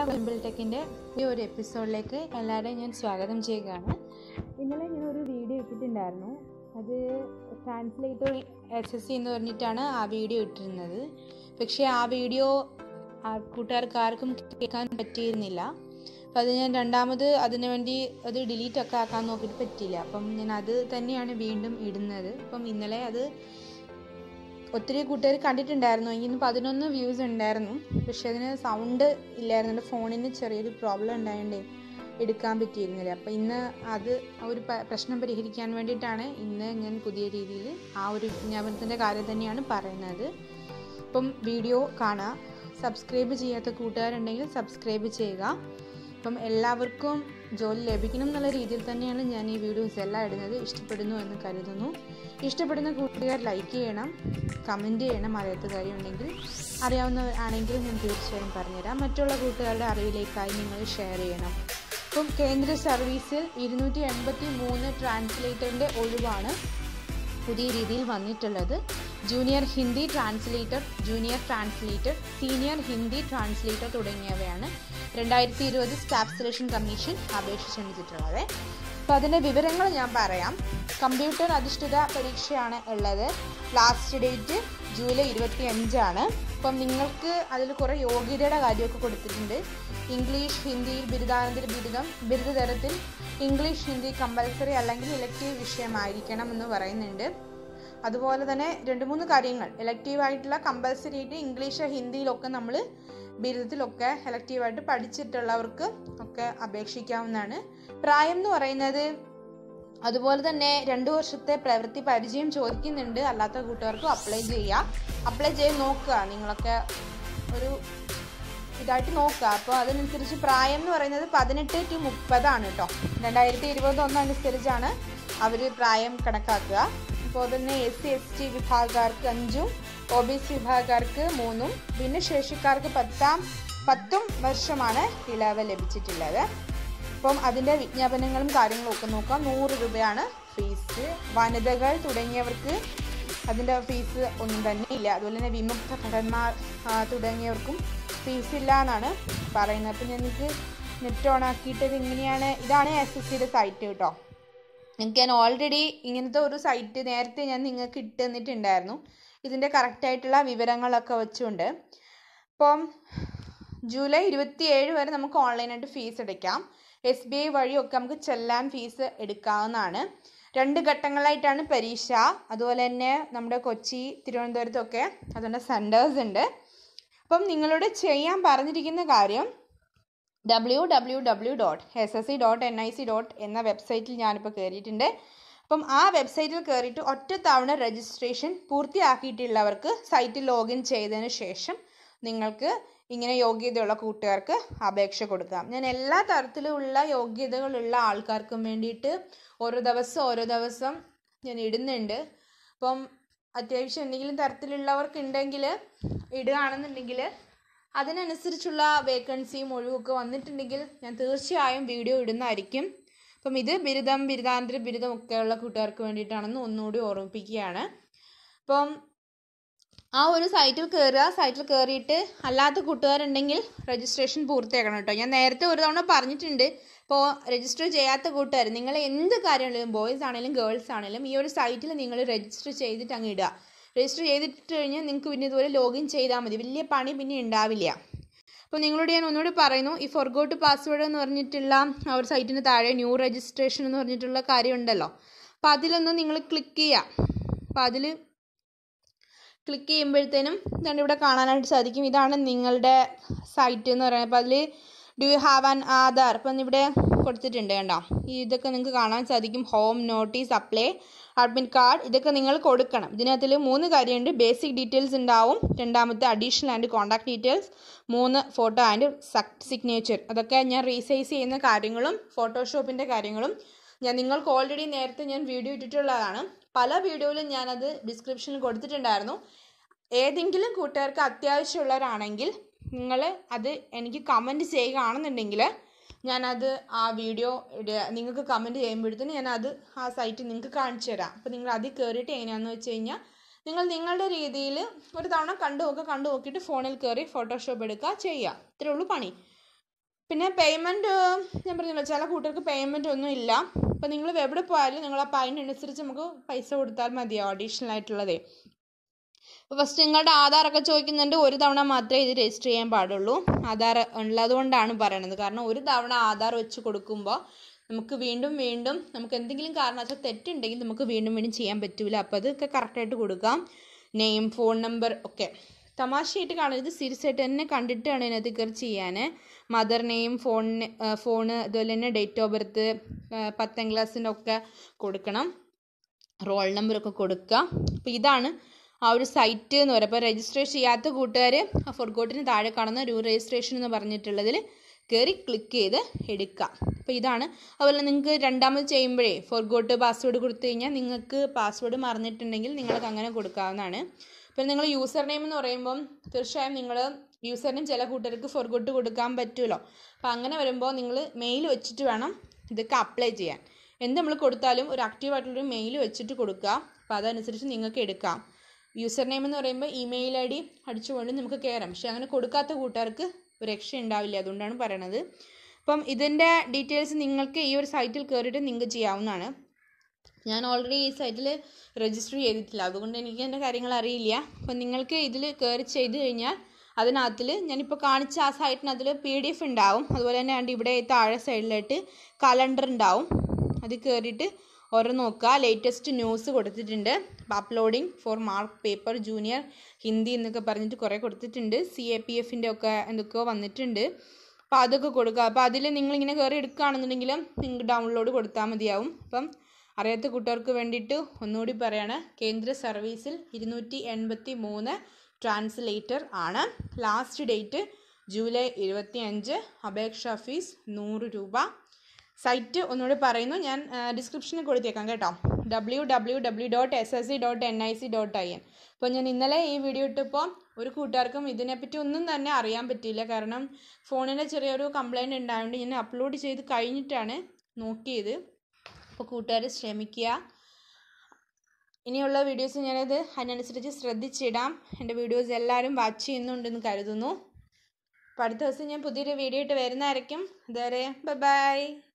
വിംബിൾ ടെക്കിൻ്റെ ഈ ഒരു എപ്പിസോഡിലേക്ക് എല്ലാവരെയും ഞാൻ സ്വാഗതം ചെയ്യുകയാണ് ഇന്നലെ ഞാൻ ഒരു വീഡിയോ ഇട്ടിട്ടുണ്ടായിരുന്നു അത് ട്രാൻസ്ലേറ്റർ എസ് എസ് സി എന്ന് പറഞ്ഞിട്ടാണ് ആ വീഡിയോ ഇട്ടിരുന്നത് പക്ഷേ ആ വീഡിയോ ആ കൂട്ടുകാർക്ക് ആർക്കും കേൾക്കാൻ പറ്റിയിരുന്നില്ല അപ്പം അത് ഞാൻ രണ്ടാമത് അതിനു വേണ്ടി അത് ഡിലീറ്റ് ഒക്കെ ആക്കാൻ നോക്കിയിട്ട് പറ്റിയില്ല അപ്പം ഞാൻ അത് തന്നെയാണ് വീണ്ടും ഇടുന്നത് അപ്പം ഇന്നലെ അത് ഒത്തിരി കൂട്ടുകാർ കണ്ടിട്ടുണ്ടായിരുന്നു ഇങ്ങനെ പതിനൊന്ന് വ്യൂസ് ഉണ്ടായിരുന്നു പക്ഷെ അതിന് സൗണ്ട് ഇല്ലായിരുന്നു എൻ്റെ ഫോണിന് ചെറിയൊരു പ്രോബ്ലം ഉണ്ടായതുകൊണ്ടേ എടുക്കാൻ പറ്റിയിരുന്നില്ല അപ്പം ഇന്ന് അത് ആ ഒരു പ- പ്രശ്നം പരിഹരിക്കാൻ വേണ്ടിയിട്ടാണ് ഇന്ന് ഞാൻ പുതിയ രീതിയിൽ ആ ഒരു വിജ്ഞാപനത്തിൻ്റെ കാര്യം തന്നെയാണ് പറയുന്നത് അപ്പം വീഡിയോ കാണുക സബ്സ്ക്രൈബ് ചെയ്യാത്ത കൂട്ടുകാരുണ്ടെങ്കിൽ സബ്സ്ക്രൈബ് ചെയ്യുക അപ്പം എല്ലാവർക്കും ജോലി ലഭിക്കണം എന്നുള്ള രീതിയിൽ തന്നെയാണ് ഞാൻ ഈ വീഡിയോസ് എല്ലാം ഇടുന്നത് ഇഷ്ടപ്പെടുന്നു എന്ന് കരുതുന്നു ഇഷ്ടപ്പെടുന്ന കൂട്ടുകാർ ലൈക്ക് ചെയ്യണം കമൻറ്റ് ചെയ്യണം അറിയാത്ത കാര്യമുണ്ടെങ്കിൽ അറിയാവുന്ന ആണെങ്കിൽ ഞാൻ തീർച്ചയായും പറഞ്ഞുതരാം മറ്റുള്ള കൂട്ടുകാരുടെ അറിവിലേക്കായി നിങ്ങൾ ഷെയർ ചെയ്യണം ഇപ്പം കേന്ദ്ര സർവീസിൽ ഇരുന്നൂറ്റി എൺപത്തി മൂന്ന് ട്രാൻസ്ലേറ്ററിൻ്റെ ഒഴിവാണ് പുതിയ രീതിയിൽ വന്നിട്ടുള്ളത് junior Hindi translator junior translator senior Hindi translator തുടങ്ങിയവയാണ് രണ്ടായിരത്തി ഇരുപത് സ്റ്റാഫ് സെലക്ഷൻ കമ്മീഷൻ അപേക്ഷ ക്ഷണിച്ചിട്ടുള്ളത് അപ്പോൾ അതിൻ്റെ വിവരങ്ങൾ ഞാൻ പറയാം കമ്പ്യൂട്ടർ അധിഷ്ഠിത പരീക്ഷയാണ് ഉള്ളത് ലാസ്റ്റ് ഡേറ്റ് ജൂലൈ ഇരുപത്തി അഞ്ചാണ് അപ്പം നിങ്ങൾക്ക് അതിൽ കുറേ യോഗ്യതയുടെ കാര്യമൊക്കെ കൊടുത്തിട്ടുണ്ട് ഇംഗ്ലീഷ് ഹിന്ദിയിൽ ബിരുദാനന്തര ബിരുദം ബിരുദ തരത്തിൽ ഇംഗ്ലീഷ് ഹിന്ദി കമ്പൽസറി അല്ലെങ്കിൽ ഇലക്റ്റീവ് വിഷയമായിരിക്കണം എന്ന് പറയുന്നുണ്ട് അതുപോലെ തന്നെ രണ്ട് മൂന്ന് കാര്യങ്ങൾ എലക്റ്റീവ് ആയിട്ടുള്ള കമ്പൽസറി ആയിട്ട് ഇംഗ്ലീഷ് ഹിന്ദിയിലൊക്കെ നമ്മൾ ബിരുദത്തിലൊക്കെ എലക്റ്റീവായിട്ട് പഠിച്ചിട്ടുള്ളവർക്ക് ഒക്കെ അപേക്ഷിക്കാവുന്നതാണ് പ്രായം എന്ന് പറയുന്നത് അതുപോലെ തന്നെ രണ്ട് വർഷത്തെ പ്രവൃത്തി പരിചയം ചോദിക്കുന്നുണ്ട് അല്ലാത്ത കൂട്ടുകാർക്കും അപ്ലൈ ചെയ്യുക അപ്ലൈ ചെയ്ത് നോക്കുക നിങ്ങളൊക്കെ ഒരു ഇതായിട്ട് നോക്കുക അപ്പോൾ അതിനനുസരിച്ച് പ്രായം എന്ന് പറയുന്നത് പതിനെട്ട് ടു മുപ്പതാണ് കേട്ടോ രണ്ടായിരത്തി ഇരുപത് ഒന്നനുസരിച്ചാണ് അവർ പ്രായം കണക്കാക്കുക അപ്പോൾ തന്നെ എസ് സി എസ് ടി വിഭാഗക്കാർക്ക് അഞ്ചും ഒ ബി സി വിഭാഗക്കാർക്ക് മൂന്നും ഭിന്നശേഷിക്കാർക്ക് പത്താം പത്തും വർഷമാണ് ഇളവ് ലഭിച്ചിട്ടുള്ളത് അപ്പം അതിൻ്റെ വിജ്ഞാപനങ്ങളും കാര്യങ്ങളും ഒക്കെ നോക്കാം നൂറ് രൂപയാണ് ഫീസ് വനിതകൾ തുടങ്ങിയവർക്ക് അതിൻ്റെ ഫീസ് ഒന്നും തന്നെ ഇല്ല അതുപോലെ തന്നെ വിമുക്ത ഭടന്മാർ ആ, തുടങ്ങിയവർക്കും ഫീസ് ഇല്ല എന്നാണ് പറയുന്നത് അപ്പം ഞങ്ങൾക്ക് നെറ്റ് ഓൺ ആക്കിയിട്ട് ഇത് ഇങ്ങനെയാണ് ഇതാണ് എസ് എസ് സിയുടെ സൈറ്റ് കേട്ടോ നിങ്ങൾക്ക് ഞാൻ ഓൾറെഡി ഇങ്ങനത്തെ ഒരു സൈറ്റ് നേരത്തെ ഞാൻ നിങ്ങൾക്ക് ഇട്ട് തന്നിട്ടുണ്ടായിരുന്നു ഇതിൻ്റെ കറക്റ്റായിട്ടുള്ള വിവരങ്ങളൊക്കെ വെച്ചുകൊണ്ട് അപ്പം ജൂലൈ ഇരുപത്തി ഏഴ് വരെ നമുക്ക് ഓൺലൈനായിട്ട് ഫീസ് അടയ്ക്കാം എസ് ബി ഐ വഴിയൊക്കെ നമുക്ക് ചെല്ലാൻ ഫീസ് എടുക്കാവുന്നതാണ് രണ്ട് ഘട്ടങ്ങളായിട്ടാണ് പരീക്ഷ അതുപോലെ തന്നെ നമ്മുടെ കൊച്ചി തിരുവനന്തപുരത്തൊക്കെ അതുകൊണ്ട് സെൻറ്റേഴ്സ് ഉണ്ട് അപ്പം നിങ്ങളോട് ചെയ്യാൻ പറഞ്ഞിരിക്കുന്ന കാര്യം W W W dot S S C dot N I C dot എന്ന വെബ്സൈറ്റിൽ ഞാനിപ്പോൾ കയറിയിട്ടുണ്ട് അപ്പം ആ വെബ്സൈറ്റിൽ കയറിയിട്ട് ഒറ്റ തവണ രജിസ്ട്രേഷൻ പൂർത്തിയാക്കിയിട്ടുള്ളവർക്ക് സൈറ്റിൽ ലോഗിൻ ചെയ്തതിന് ശേഷം നിങ്ങൾക്ക് ഇങ്ങനെ യോഗ്യതയുള്ള കൂട്ടുകാർക്ക് അപേക്ഷ കൊടുക്കാം ഞാൻ എല്ലാ തരത്തിലുള്ള യോഗ്യതകളുള്ള ആൾക്കാർക്കും വേണ്ടിയിട്ട് ഓരോ ദിവസം ഓരോ ദിവസം ഞാൻ ഇടുന്നുണ്ട് അപ്പം അത്യാവശ്യം എന്തെങ്കിലും തരത്തിലുള്ളവർക്ക് ഉണ്ടെങ്കിൽ ഇടുകയാണെന്നുണ്ടെങ്കിൽ അതിനനുസരിച്ചുള്ള വേക്കൻസിയും ഒഴിവൊക്കെ വന്നിട്ടുണ്ടെങ്കിൽ ഞാൻ തീർച്ചയായും വീഡിയോ ഇടുന്നതായിരിക്കും അപ്പം ഇത് ബിരുദം ബിരുദാനന്തര ബിരുദം ഒക്കെയുള്ള കൂട്ടുകാർക്ക് വേണ്ടിയിട്ടാണെന്ന് ഒന്നുകൂടി ഓർമ്മിപ്പിക്കുകയാണ് അപ്പം ആ ഒരു സൈറ്റിൽ കയറുക സൈറ്റിൽ കയറിയിട്ട് അല്ലാത്ത കൂട്ടുകാരുണ്ടെങ്കിൽ രജിസ്ട്രേഷൻ പൂർത്തിയാക്കണം കേട്ടോ ഞാൻ നേരത്തെ ഒരു തവണ പറഞ്ഞിട്ടുണ്ട് ഇപ്പോൾ രജിസ്റ്റർ ചെയ്യാത്ത കൂട്ടുകാർ നിങ്ങൾ എന്ത് കാര്യമാണെങ്കിലും ബോയ്സ് ആണെങ്കിലും ഗേൾസ് ആണെങ്കിലും ഈ ഒരു സൈറ്റിൽ നിങ്ങൾ രജിസ്റ്റർ ചെയ്തിട്ട് അങ്ങ് ഇടുക രജിസ്റ്റർ ചെയ്തിട്ട് കഴിഞ്ഞാൽ നിങ്ങൾക്ക് പിന്നെ ഇതുപോലെ ലോഗിൻ ചെയ്താൽ മതി വലിയ പണി പിന്നെ ഉണ്ടാവില്ല അപ്പോൾ നിങ്ങളോട് ഞാൻ ഒന്നുകൂടി പറയുന്നു ഈ ഫൊർഗോട്ട് പാസ്വേഡ് എന്ന് പറഞ്ഞിട്ടുള്ള ആ ഒരു സൈറ്റിന് താഴെ ന്യൂ രജിസ്ട്രേഷൻ എന്ന് പറഞ്ഞിട്ടുള്ള കാര്യം ഉണ്ടല്ലോ അപ്പോൾ അതിലൊന്ന് നിങ്ങൾ ക്ലിക്ക് ചെയ്യുക അപ്പോൾ അതിൽ ക്ലിക്ക് ചെയ്യുമ്പോഴത്തേനും ഇതാണ് ഇവിടെ കാണാനായിട്ട് സാധിക്കും ഇതാണ് നിങ്ങളുടെ സൈറ്റ് എന്ന് പറയുന്നത് അപ്പോൾ അതിൽ do you have an Aadhaar ഇപ്പം ഇവിടെ കൊടുത്തിട്ടുണ്ട് കണ്ടോ ഈ ഇതൊക്കെ നിങ്ങൾക്ക് കാണാൻ സാധിക്കും home notice apply admit card ഇതൊക്കെ നിങ്ങൾ കൊടുക്കണം ഇതിനകത്തിൽ മൂന്ന് കാര്യമുണ്ട് ബേസിക് ഡീറ്റെയിൽസ് ഉണ്ടാവും രണ്ടാമത്തെ അഡീഷണൽ ആൻഡ് കോൺടാക്ട് ഡീറ്റെയിൽസ് മൂന്ന് ഫോട്ടോ ആൻഡ് സിഗ്നേച്ചർ അതൊക്കെ ഞാൻ റീസൈസ് ചെയ്യുന്ന കാര്യങ്ങളും ഫോട്ടോഷോപ്പിൻ്റെ കാര്യങ്ങളും ഞാൻ നിങ്ങൾക്ക് ഓൾറെഡി നേരത്തെ ഞാൻ വീഡിയോ ഇട്ടിട്ടുള്ളതാണ് പല വീഡിയോയിലും ഞാനത് ഡിസ്ക്രിപ്ഷനിൽ കൊടുത്തിട്ടുണ്ടായിരുന്നു ഏതെങ്കിലും കൂട്ടുകാർക്ക് അത്യാവശ്യമുള്ളവരാണെങ്കിൽ നിങ്ങൾ അത് എനിക്ക് കമൻറ്റ് ചെയ്യുകയാണെന്നുണ്ടെങ്കിൽ ഞാനത് ആ വീഡിയോ നിങ്ങൾക്ക് കമൻറ്റ് ചെയ്യുമ്പോഴത്തേന് ഞാനത് ആ സൈറ്റ് നിങ്ങൾക്ക് കാണിച്ചു തരാം അപ്പോൾ നിങ്ങൾ അതിൽ കയറിയിട്ട് എങ്ങനെയാണെന്ന് വെച്ച് കഴിഞ്ഞാൽ നിങ്ങൾ നിങ്ങളുടെ രീതിയിൽ ഒരു തവണ കണ്ടു നോക്കുക കണ്ടു നോക്കിയിട്ട് ഫോണിൽ കയറി ഫോട്ടോഷോപ്പ് എടുക്കുക ചെയ്യുക ഇത്രേ ഉള്ളൂ പണി പിന്നെ പേയ്മെൻറ്റ് ഞാൻ പറഞ്ഞല്ലോ ചില കൂട്ടർക്ക് പേയ്മെൻറ്റ് ഒന്നും ഇല്ല അപ്പോൾ നിങ്ങൾ എവിടെ പോയാലും നിങ്ങൾ അപ്പോൾ അതിനനുസരിച്ച് നമുക്ക് പൈസ കൊടുത്താൽ മതിയാവും അഡീഷണൽ ആയിട്ടുള്ളതേ അപ്പോൾ ഫസ്റ്റ് നിങ്ങളുടെ ആധാറൊക്കെ ചോദിക്കുന്നുണ്ട് ഒരു തവണ മാത്രമേ ഇത് രജിസ്റ്റർ ചെയ്യാൻ പാടുള്ളൂ ആധാർ ഉള്ളതുകൊണ്ടാണ് പറയണത് കാരണം ഒരു തവണ ആധാർ വെച്ച് കൊടുക്കുമ്പോൾ നമുക്ക് വീണ്ടും വീണ്ടും നമുക്ക് എന്തെങ്കിലും കാരണവശാൽ തെറ്റുണ്ടെങ്കിൽ നമുക്ക് വീണ്ടും വീണ്ടും ചെയ്യാൻ പറ്റില്ല അപ്പോൾ അതൊക്കെ കറക്റ്റായിട്ട് കൊടുക്കാം നെയിം ഫോൺ നമ്പർ ഒക്കെ തമാശയായിട്ട് കാണരുത് സീരിയസ് ആയിട്ട് തന്നെ കണ്ടിട്ടാണ് ഇതിനകത്ത് കയറി ചെയ്യാൻ മദർ നെയിം ഫോൺ ഫോണ് അതുപോലെ തന്നെ ഡേറ്റ് ഓഫ് ബർത്ത് പത്താം ക്ലാസ്സിൻ്റെ ഒക്കെ കൊടുക്കണം റോൾ നമ്പറൊക്കെ കൊടുക്കുക അപ്പോൾ ഇതാണ് ആ ഒരു സൈറ്റ് എന്ന് പറയുക അപ്പോൾ രജിസ്ട്രേഷൻ ചെയ്യാത്ത കൂട്ടുകാർ ആ ഫോർഗോട്ടിന് താഴെ കാണുന്ന രൂ രജിസ്ട്രേഷൻ എന്ന് പറഞ്ഞിട്ടുള്ളതിൽ കയറി ക്ലിക്ക് ചെയ്ത് എടുക്കുക അപ്പോൾ ഇതാണ് അതുപോലെ നിങ്ങൾക്ക് രണ്ടാമത് ചെയ്യുമ്പോഴേ ഫോർഗോട്ട് പാസ്വേഡ് കൊടുത്തു കഴിഞ്ഞാൽ നിങ്ങൾക്ക് പാസ്വേഡ് മറന്നിട്ടുണ്ടെങ്കിൽ നിങ്ങൾക്ക് അങ്ങനെ കൊടുക്കാവുന്നതാണ് ഇപ്പം നിങ്ങൾ യൂസർ നെയിം എന്ന് പറയുമ്പം തീർച്ചയായും നിങ്ങൾ യൂസർ നെയിം ചില കൂട്ടർക്ക് ഫോർഗോട്ട് കൊടുക്കാൻ പറ്റുമല്ലോ അപ്പോൾ അങ്ങനെ വരുമ്പോൾ നിങ്ങൾ മെയിൽ വെച്ചിട്ട് വേണം ഇതൊക്കെ അപ്ലൈ ചെയ്യാൻ എന്ത് നമ്മൾ കൊടുത്താലും ഒരു ആക്റ്റീവായിട്ടുള്ളൊരു മെയിൽ വെച്ചിട്ട് കൊടുക്കുക അപ്പോൾ അതനുസരിച്ച് നിങ്ങൾക്ക് എടുക്കാം യൂസർ നെയിം എന്ന് പറയുമ്പോൾ ഇമെയിൽ ഐ ഡി അടിച്ചുകൊണ്ട് നമുക്ക് കയറാം പക്ഷെ അങ്ങനെ കൊടുക്കാത്ത കൂട്ടുകാർക്ക് ഒരു രക്ഷ ഉണ്ടാവില്ല അതുകൊണ്ടാണ് പറയണത് അപ്പം ഇതിൻ്റെ ഡീറ്റെയിൽസ് നിങ്ങൾക്ക് ഈ ഒരു സൈറ്റിൽ കയറിയിട്ട് നിങ്ങൾക്ക് ചെയ്യാവുന്നതാണ് ഞാൻ ഓൾറെഡി ഈ സൈറ്റിൽ രജിസ്റ്റർ ചെയ്തിട്ടില്ല അതുകൊണ്ട് എനിക്ക് എൻ്റെ കാര്യങ്ങൾ അറിയില്ല അപ്പം നിങ്ങൾക്ക് ഇതിൽ കയറി ചെയ്ത് കഴിഞ്ഞാൽ അതിനകത്തിൽ ഞാനിപ്പോൾ കാണിച്ച ആ സൈറ്റിനകത്തിൽ പി ഡി എഫ് ഉണ്ടാവും അതുപോലെ തന്നെ ഉണ്ട് ഇവിടെ താഴെ സൈഡിലായിട്ട് കലണ്ടർ ഉണ്ടാവും അത് കയറിയിട്ട് ഓരോ നോക്കുക ലേറ്റസ്റ്റ് ന്യൂസ് കൊടുത്തിട്ടുണ്ട് uploading for mark paper junior Hindi എന്നൊക്കെ പറഞ്ഞിട്ട് കുറേ കൊടുത്തിട്ടുണ്ട് സി എ പി എഫിൻ്റെ ഒക്കെ എന്തൊക്കെയോ വന്നിട്ടുണ്ട് അപ്പോൾ അതൊക്കെ കൊടുക്കുക അപ്പോൾ അതിൽ നിങ്ങളിങ്ങനെ കയറി എടുക്കുകയാണെന്നുണ്ടെങ്കിൽ നിങ്ങൾക്ക് ഡൗൺലോഡ് കൊടുത്താൽ മതിയാവും അപ്പം അറിയാത്ത കൂട്ടുകാർക്ക് വേണ്ടിയിട്ട് ഒന്നുകൂടി പറയാണ് കേന്ദ്ര സർവീസിൽ ഇരുന്നൂറ്റി എൺപത്തി മൂന്ന് ട്രാൻസ്ലേറ്റർ ആണ് ലാസ്റ്റ് ഡേറ്റ് ജൂലൈ ഇരുപത്തി അഞ്ച് അപേക്ഷാ ഫീസ് നൂറ് രൂപ സൈറ്റ് ഒന്നുകൂടി പറയുന്നു ഞാൻ ഡിസ്ക്രിപ്ഷനിൽ കൊടുത്തേക്കാം കേട്ടോ W W W dot S S C dot N I C dot I N അപ്പോൾ ഞാൻ ഇന്നലെ ഈ വീഡിയോ ഇട്ടപ്പോൾ ഒരു കൂട്ടുകാർക്കും ഇതിനെപ്പറ്റി ഒന്നും തന്നെ അറിയാൻ പറ്റിയില്ല കാരണം ഫോണിന് ചെറിയൊരു കംപ്ലൈൻറ്റ് ഉണ്ടായതുകൊണ്ട് ഞാൻ അപ്ലോഡ് ചെയ്ത് കഴിഞ്ഞിട്ടാണ് നോക്കിയത് അപ്പോൾ കൂട്ടുകാർ ശ്രമിക്കുക ഇനിയുള്ള വീഡിയോസ് ഞാനത് അതിനനുസരിച്ച് ശ്രദ്ധിച്ചിടാം എൻ്റെ വീഡിയോസ് എല്ലാവരും വാച്ച് ചെയ്യുന്നുണ്ടെന്ന് കരുതുന്നു അപ്പോൾ അടുത്ത ദിവസം ഞാൻ പുതിയൊരു വീഡിയോ ഇട്ട് വരുന്നതായിരിക്കും അതുവരെ ബൈ